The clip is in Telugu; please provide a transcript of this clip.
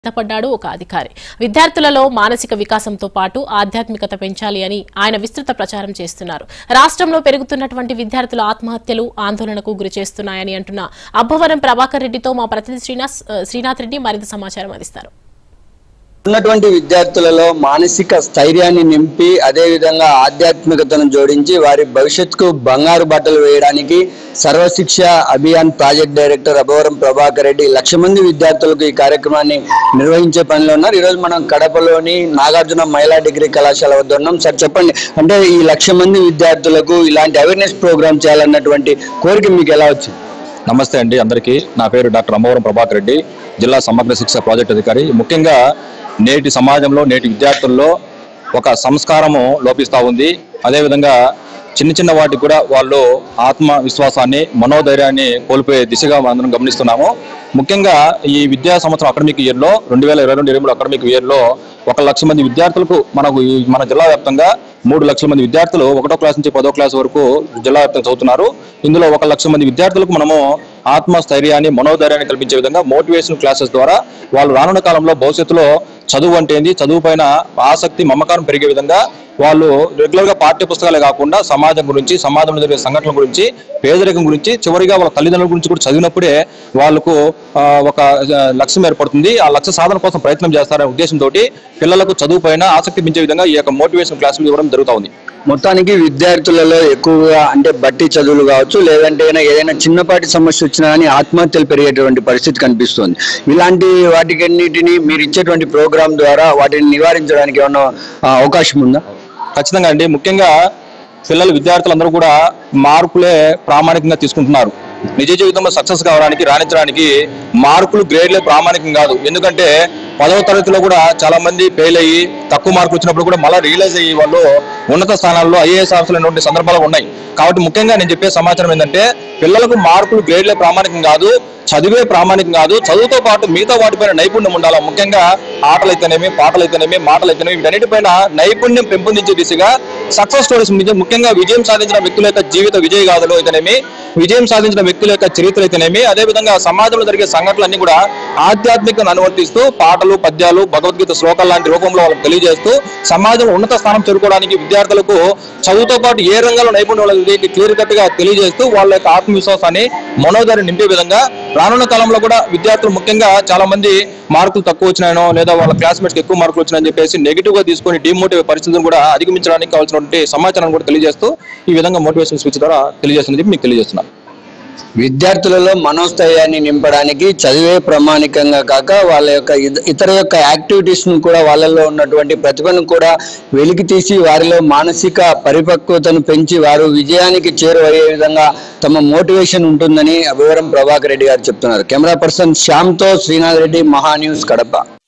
పడ్డాడు ఒక అధికారి విద్యార్థులలో మానసిక వికాసంతో పాటు ఆధ్యాత్మికత పెంచాలి అని ఆయన విస్తృత ప్రచారం చేస్తున్నారు రాష్ట్రంలో పెరుగుతున్నటువంటి విద్యార్థుల ఆత్మహత్యలు ఆందోళనకు గురి చేస్తున్నాయని అంటున్న అబ్బవరం ప్రభాకర్ రెడ్డితో మా ప్రతినిధి శ్రీనాథ్ శ్రీనాథ్ రెడ్డి మరింత సమాచారం అందిస్తారు ఉన్నటువంటి విద్యార్థులలో మానసిక స్థైర్యాన్ని నింపి అదే విధంగా ఆధ్యాత్మికతను జోడించి వారి భవిష్యత్తుకు బంగారు బట్టలు వేయడానికి సర్వశిక్ష అభియాన్ ప్రాజెక్ట్ డైరెక్టర్ అభవరం ప్రభాకర్ రెడ్డి లక్ష మంది విద్యార్థులకు ఈ కార్యక్రమాన్ని నిర్వహించే పనిలో ఉన్నారు ఈరోజు మనం కడపలోని నాగార్జున మహిళా డిగ్రీ కళాశాల వద్ద ఉన్నాం సార్ చెప్పండి అంటే ఈ లక్ష మంది విద్యార్థులకు ఇలాంటి అవేర్నెస్ ప్రోగ్రామ్ చేయాలన్నటువంటి కోరిక మీకు ఎలా వచ్చింది నమస్తే అండి అందరికీ నా పేరు డాక్టర్ అమ్మవరం ప్రభాకర్ రెడ్డి జిల్లా సమగ్ర శిక్ష ప్రాజెక్ట్ అధికారి ముఖ్యంగా నేటి సమాజంలో నేటి విద్యార్థుల్లో ఒక సంస్కారము లోపిస్తూ ఉంది అదేవిధంగా చిన్న చిన్న వాటికి కూడా వాళ్ళు ఆత్మవిశ్వాసాన్ని మనోధైర్యాన్ని కోల్పోయే దిశగా మనం గమనిస్తున్నాము ముఖ్యంగా ఈ విద్యా సంవత్సరం అకాడమిక్ ఇయర్లో రెండు వేల ఇరవై రెండు ఇరవై మూడు అకాడమిక్ ఇయర్లో ఒక లక్ష మంది విద్యార్థులకు మనకు ఈ మన జిల్లా వ్యాప్తంగా మూడు లక్షల మంది విద్యార్థులు ఒకటో క్లాస్ నుంచి పదో క్లాస్ వరకు జిల్లా వ్యాప్తంగా చదువుతున్నారు ఇందులో ఒక లక్ష మంది విద్యార్థులకు మనము ఆత్మస్థైర్యాన్ని మనోధైర్యాన్ని కల్పించే విధంగా మోటివేషన్ క్లాసెస్ ద్వారా వాళ్ళు రానున్న కాలంలో భవిష్యత్తులో చదువు అంటే ఏంది చదువు పైన ఆసక్తి మమకారం పెరిగే విధంగా వాళ్ళు రెగ్యులర్ గా పాఠ్య పుస్తకాలే కాకుండా సమాజం గురించి సమాజంలో జరిగే సంఘటనల గురించి పేదరికం గురించి చివరిగా వాళ్ళ తల్లిదండ్రుల గురించి కూడా చదివినప్పుడే వాళ్ళకు ఆ, ఒక ఆ, లక్ష్యం ఏర్పడుతుంది ఆ లక్ష్య సాధన కోసం ప్రయత్నం చేస్తారనే ఉద్దేశంతో పిల్లలకు చదువు పైన ఆసక్తి పెంచే విధంగా ఈ యొక్క మోటివేషన్ క్లాసులు ఇవ్వడం జరుగుతూ ఉంది మొత్తానికి విద్యార్థులలో ఎక్కువగా అంటే బట్టి చదువులు కావచ్చు లేదంటే ఏదైనా- ఏదైనా చిన్నపాటి సమస్య వచ్చినా కానీ ఆత్మహత్యలు పెరిగేటువంటి పరిస్థితి కనిపిస్తుంది ఇలాంటి వాటికన్నిటిని మీరు ఇచ్చేటువంటి ప్రోగ్రామ్ ద్వారా వాటిని నివారించడానికి ఏమన్నా ఆ, అవకాశం ఉందా ఖచ్చితంగా అండి ముఖ్యంగా పిల్లలు విద్యార్థులందరూ కూడా మార్కులే ప్రామాణికంగా తీసుకుంటున్నారు నిజ జీవితంలో సక్సెస్ కావడానికి రాణించడానికి మార్కులు గ్రేడ్లే ప్రామాణికం కాదు ఎందుకంటే పదవ తరగతిలో కూడా చాలా మంది ఫెయిల్ అయ్యి తక్కువ మార్కులు వచ్చినప్పుడు కూడా మళ్ళీ రియలైజ్ అయ్యి వాళ్ళు ఉన్నత స్థానాల్లో ఐఏఎస్ ఆఫీసులు అనేటువంటి సందర్భాలు ఉన్నాయి కాబట్టి ముఖ్యంగా నేను చెప్పే సమాచారం ఏంటంటే పిల్లలకు మార్కులు గ్రేడ్లే ప్రామాణికం కాదు చదివే ప్రామాణికం కాదు చదువుతో పాటు మిగతా వాటిపైన నైపుణ్యం ఉండాలి ముఖ్యంగా ఆటలు అయితేనేమి పాటలు అయితేనేమి మాటలు అయితేనేమి వీటన్నిటిపైన నైపుణ్యం పెంపొందించే దిశగా సక్సెస్ స్టోరీస్ నిజం- ముఖ్యంగా విజయం సాధించిన వ్యక్తుల యొక్క జీవిత విజయ గాథలు అయితేనేమి విజయం సాధించిన వ్యక్తుల యొక్క చరిత్ర అయితేనేమి అదేవిధంగా సమాజంలో జరిగే సంఘటనలన్నీ కూడా ఆధ్యాత్మికను అనువర్తిస్తూ పాటలు పద్యాలు భగవద్గీత శ్లోకాలు లాంటి రూపంలో వాళ్ళకి తెలియజేస్తూ సమాజంలో ఉన్నత స్థానం చేరుకోవడానికి విద్యార్థులకు చదువుతో పాటు ఏ రంగంలో నైపుణ్యం ఉన్నది క్లియర్ కట్ గా తెలియజేస్తూ వాళ్ళ యొక్క ఆత్మవిశ్వాసాన్ని మనోధైర్యం నింపే విధంగా రానున్న కాలంలో కూడా విద్యార్థులు ముఖ్యంగా చాలా మంది మార్కులు తక్కువ వచ్చినాయనో లేదా వాళ్ళ క్లాస్మేట్స్ ఎక్కువ మార్కులు వచ్చినాయని చెప్పేసి నెగిటివ్ గా తీసుకొని డిమోటివ్ పరిస్థితులను కూడా అధిగమించడానికి కావాల్సినటువంటి సమాచారాన్ని కూడా తెలియజేస్తూ ఈ విధంగా మోటివేషన్ స్పీచ్ ద్వారా తెలియజేస్తుందని చెప్పి మీకు తెలియజేస్తున్నాను విద్యార్థులలో మనోస్థైర్యాన్ని నింపడానికి చదివే ప్రామాణికంగా కాక వాళ్ళ యొక్క ఇద- ఇతర యొక్క యాక్టివిటీస్ ను కూడా వాళ్ళలో ఉన్నటువంటి ప్రతిభను కూడా వెలికి తీసి వారిలో మానసిక పరిపక్వతను పెంచి వారు విజయానికి చేరువయ్యే విధంగా తమ మోటివేషన్ ఉంటుందని వివరం ప్రభాకర్ రెడ్డి గారు చెప్తున్నారు కెమెరా పర్సన్ శ్యామ్తో శ్రీనాథ్ రెడ్డి మహా న్యూస్ కడప